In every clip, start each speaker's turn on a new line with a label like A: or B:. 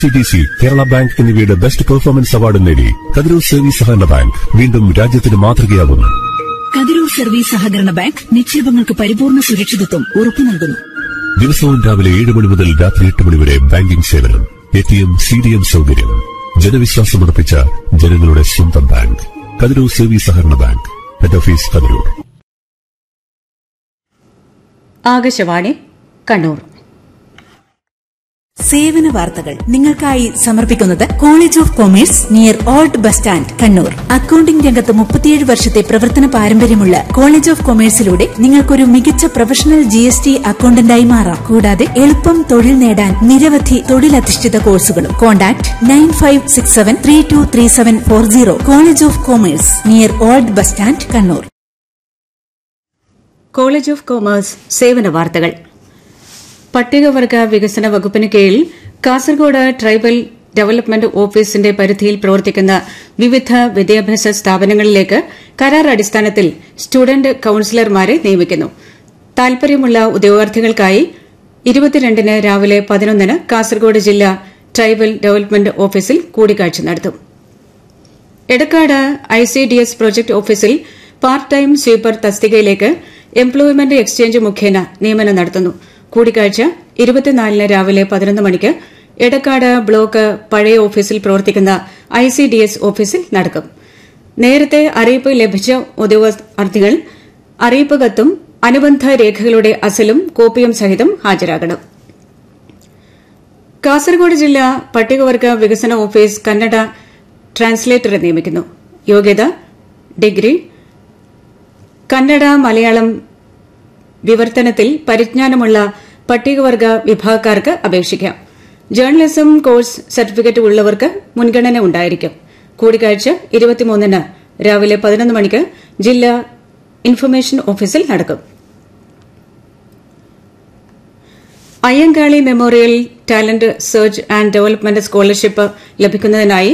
A: T D C Kerala bank എന്നിവയുടെ best performance award നേടി Kathiroor service സഹകരണ ബാങ്ക് വീണ്ടും രാജ്യത്തിന് മാതൃകയാകുന്നു
B: കതിരൂർ സർവീസ് സഹകരണ ബാങ്ക് നിക്ഷേപങ്ങൾക്ക് പരിപൂർണ സുരക്ഷിതത്വം ഉറപ്പു നൽകുന്നു
A: ദിവസവും രാവിലെ ഏഴ് മണി മുതൽ രാത്രി എട്ട് മണി വരെ ബാങ്കിംഗ് സേവനം A T M C D M സൗകര്യം ജനവിശ്വാസമർപ്പിച്ച ജനങ്ങളുടെ സ്വന്തം ബാങ്ക് കതിരൂർ സർവീസ് സഹകരണ bank head office Kathiroor
C: Akashvani Kannur
B: സേവന വാർത്തകൾ നിങ്ങൾക്കായി സമർപ്പിക്കുന്നത് college of commerce near old bus stand Kannur അക്കൌണ്ടിംഗ് രംഗത്ത് മുപ്പത്തിയേഴ് വർഷത്തെ പ്രവർത്തന പാരമ്പര്യമുള്ള കോളേജ് ഓഫ് കൊമേഴ്സിലൂടെ നിങ്ങൾക്കൊരു മികച്ച പ്രൊഫഷണൽ ജി എസ് ടി അക്കൌണ്ടന്റായി മാറാം കൂടാതെ എളുപ്പം തൊഴിൽ നേടാൻ നിരവധി തൊഴിലധിഷ്ഠിത കോഴ്സുകളും contact nine five six seven three two three seven four zero college of commerce near old bus stand Kannur
C: college of commerce സേവന വാർത്തകൾ പട്ടികവർഗ വികസന വകുപ്പിന് കീഴിൽ കാസർഗോഡ് ട്രൈബൽ ഡെവലപ്മെന്റ് ഓഫീസിന്റെ പരിധിയിൽ പ്രവർത്തിക്കുന്ന വിവിധ വിദ്യാഭ്യാസ സ്ഥാപനങ്ങളിലേക്ക് കരാർ അടിസ്ഥാനത്തിൽ സ്റ്റുഡന്റ് കൌൺസിലർമാരെ നിയമിക്കുന്നു താൽപര്യമുള്ള ഉദ്യോഗാർത്ഥികൾക്കായി ഇരുപത്തിരണ്ടിന് രാവിലെ പതിനൊന്നിന് കാസർഗോഡ് ജില്ലാ ട്രൈബൽ ഡെവലപ്മെന്റ് ഓഫീസിൽ കൂടിക്കാഴ്ച നടത്തും Edakkad I C D S project ഓഫീസിൽ പാർട്ട് ടൈം സ്വീപ്പർ തസ്തികയിലേക്ക് എംപ്ലോയ്മെന്റ് എക്സ്ചേഞ്ച് മുഖേന നിയമനം നടത്തുന്നു കൂടിക്കാഴ്ച ഇരുപത്തിനാലിന് രാവിലെ പതിനൊന്ന് മണിക്ക് എടക്കാട് ബ്ലോക്ക് പഴയ ഓഫീസിൽ പ്രവർത്തിക്കുന്ന ഐ സി ഡി എസ് ഓഫീസിൽ നടക്കും നേരത്തെ അറിയിപ്പ് ലഭിച്ച ഉദ്യോഗാർത്ഥികൾ അറിയിപ്പ് കത്തും അനുബന്ധ രേഖകളുടെ അസലും കോപ്പിയും സഹിതം ഹാജരാകണം കാസർഗോഡ് ജില്ലാ പട്ടികവർഗ വികസന ഓഫീസ് കന്നഡ ട്രാൻസ്ലേറ്ററെ നിയമിക്കുന്നു യോഗ്യത ഡിഗ്രി കന്നഡ മലയാളം വിവർത്തനത്തിൽ പരിജ്ഞാനമുള്ള പട്ടികവർഗ വിഭാഗക്കാർക്ക് അപേക്ഷിക്കാം ജേർണലിസം കോഴ്സ് സർട്ടിഫിക്കറ്റ് ഉള്ളവർക്ക് മുൻഗണന ഉണ്ടായിരിക്കും കൂടിക്കാഴ്ച ഇരുപത്തിമൂന്നിന് രാവിലെ പതിനൊന്ന് മണിക്ക് ജില്ലാ ഇൻഫർമേഷൻ ഓഫീസിൽ നടക്കും Ayyankali memorial talent search and development scholarship ലഭിക്കുന്നതിനായി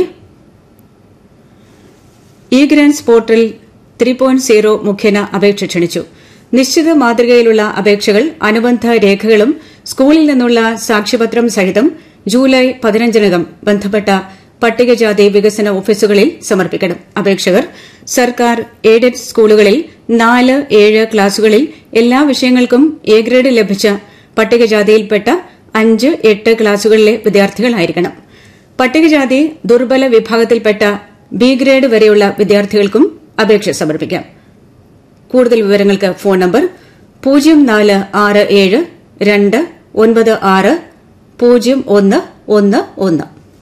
C: e grants portal three point zero മുഖേന അപേക്ഷ ക്ഷണിച്ചു നിശ്ചിത മാതൃകയിലുള്ള അപേക്ഷകൾ അനുബന്ധ രേഖകളും സ്കൂളിൽ നിന്നുള്ള സാക്ഷ്യപത്രം സഹിതം ജൂലൈ പതിനഞ്ചിനകം ബന്ധപ്പെട്ട പട്ടികജാതി വികസന ഓഫീസുകളിൽ സമർപ്പിക്കണം അപേക്ഷകർ സർക്കാർ എയ്ഡഡ് സ്കൂളുകളിൽ നാല് ഏഴ് ക്ലാസുകളിൽ എല്ലാ വിഷയങ്ങൾക്കും എ ഗ്രേഡ് ലഭിച്ച പട്ടികജാതിയിൽപ്പെട്ട അഞ്ച് എട്ട് ക്ലാസുകളിലെ വിദ്യാർത്ഥികളായിരിക്കണം പട്ടികജാതി ദുർബല വിഭാഗത്തിൽപ്പെട്ട ബി ഗ്രേഡ് വരെയുള്ള വിദ്യാർത്ഥികൾക്കും അപേക്ഷ സമർപ്പിക്കാം കൂടുതൽ വിവരങ്ങൾക്ക് ഫോൺ നമ്പർ പൂജ്യം നാല് ആറ് ഏഴ് രണ്ട് ഒൻപത് ആറ് പൂജ്യം ഒന്ന് ഒന്ന് ഒന്ന്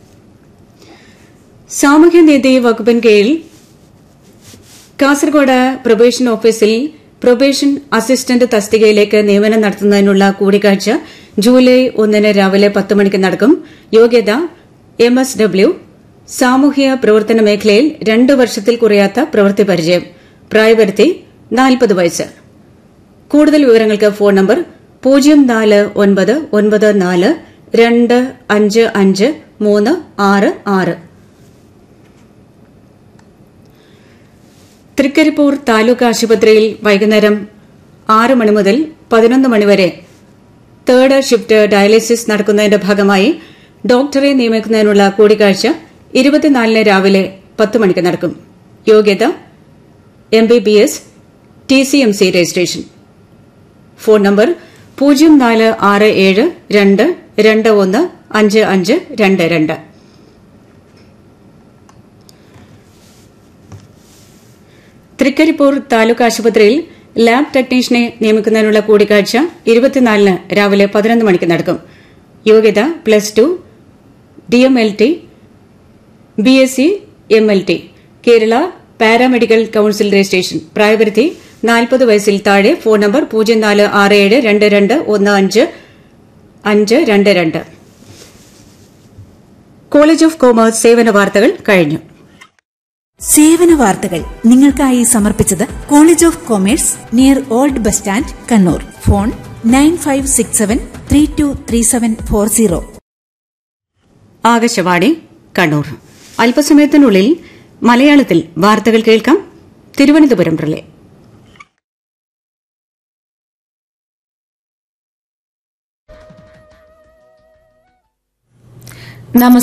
C: സാമൂഹ്യനീതി വകുപ്പിൻ കീഴിൽ കാസർഗോഡ് പ്രൊബേഷൻ ഓഫീസിൽ പ്രൊബേഷൻ അസിസ്റ്റന്റ് തസ്തികയിലേക്ക് നിയമനം നടത്തുന്നതിനുള്ള കൂടിക്കാഴ്ച ജൂലൈ ഒന്നിന് രാവിലെ പത്ത് മണിക്ക് നടക്കും യോഗ്യത എം എസ് ഡബ്ല്യു സാമൂഹ്യ പ്രവർത്തന മേഖലയിൽ രണ്ട് വർഷത്തിൽ കുറയാത്ത പ്രവൃത്തി പരിചയം പ്രായപരിധി നാൽപ്പത് വയസ്സ് കൂടുതൽ വിവരങ്ങൾക്ക് ഫോൺ നമ്പർ പൂജ്യം നാല് ഒൻപത് ഒൻപത് നാല് രണ്ട് അഞ്ച് അഞ്ച് മൂന്ന് ആറ് ആറ് തൃക്കരിപ്പൂർ താലൂക്ക് ആശുപത്രിയിൽ വൈകുന്നേരം ആറ് മണി മുതൽ പതിനൊന്ന് മണിവരെ തേർഡ് ഷിഫ്റ്റ് ഡയാലിസിസ് നടക്കുന്നതിന്റെ ഭാഗമായി ഡോക്ടറെ നിയമിക്കുന്നതിനുള്ള കൂടിക്കാഴ്ച ഇരുപത്തിനാലിന് രാവിലെ പത്ത് മണിക്ക് നടക്കും യോഗ്യത M B B S T C M C registration phone number പൂജ്യം നാല് ആറ് ഏഴ് രണ്ട് രണ്ട് ഒന്ന് അഞ്ച് അഞ്ച് രണ്ട് രണ്ട് തൃക്കരിപ്പൂർ താലൂക്ക് ആശുപത്രിയിൽ ലാബ് ടെക്നീഷ്യനെ നിയമിക്കുന്നതിനുള്ള കൂടിക്കാഴ്ച ഇരുപത്തിനാലിന് രാവിലെ പതിനൊന്ന് മണിക്ക് നടക്കും യോഗ്യത plus two D M L T B S C M L T Kerala paramedical council registration പ്രായപരിധി നാൽപ്പത് വയസ്സിൽ താഴെ ഫോൺ നമ്പർ പൂജ്യം നാല് ആറ് ഏഴ് രണ്ട് രണ്ട് ഒന്ന് അഞ്ച് അഞ്ച് രണ്ട് രണ്ട് കോളേജ് ഓഫ് കോമേഴ്സ് സേവന വാർത്തകൾ കഴിഞ്ഞു
B: സേവന വാർത്തകൾ നിങ്ങൾക്കായി സമർപ്പിച്ചത് college of commerce near old bus stand Kannur phone nine five six seven three two three seven four zero
C: Akashvani Kannur അല്പസമയത്തിനുള്ളിൽ മലയാളത്തിൽ വാർത്തകൾ കേൾക്കാം തിരുവനന്തപുരം റിലേ
B: നമസ്കാരം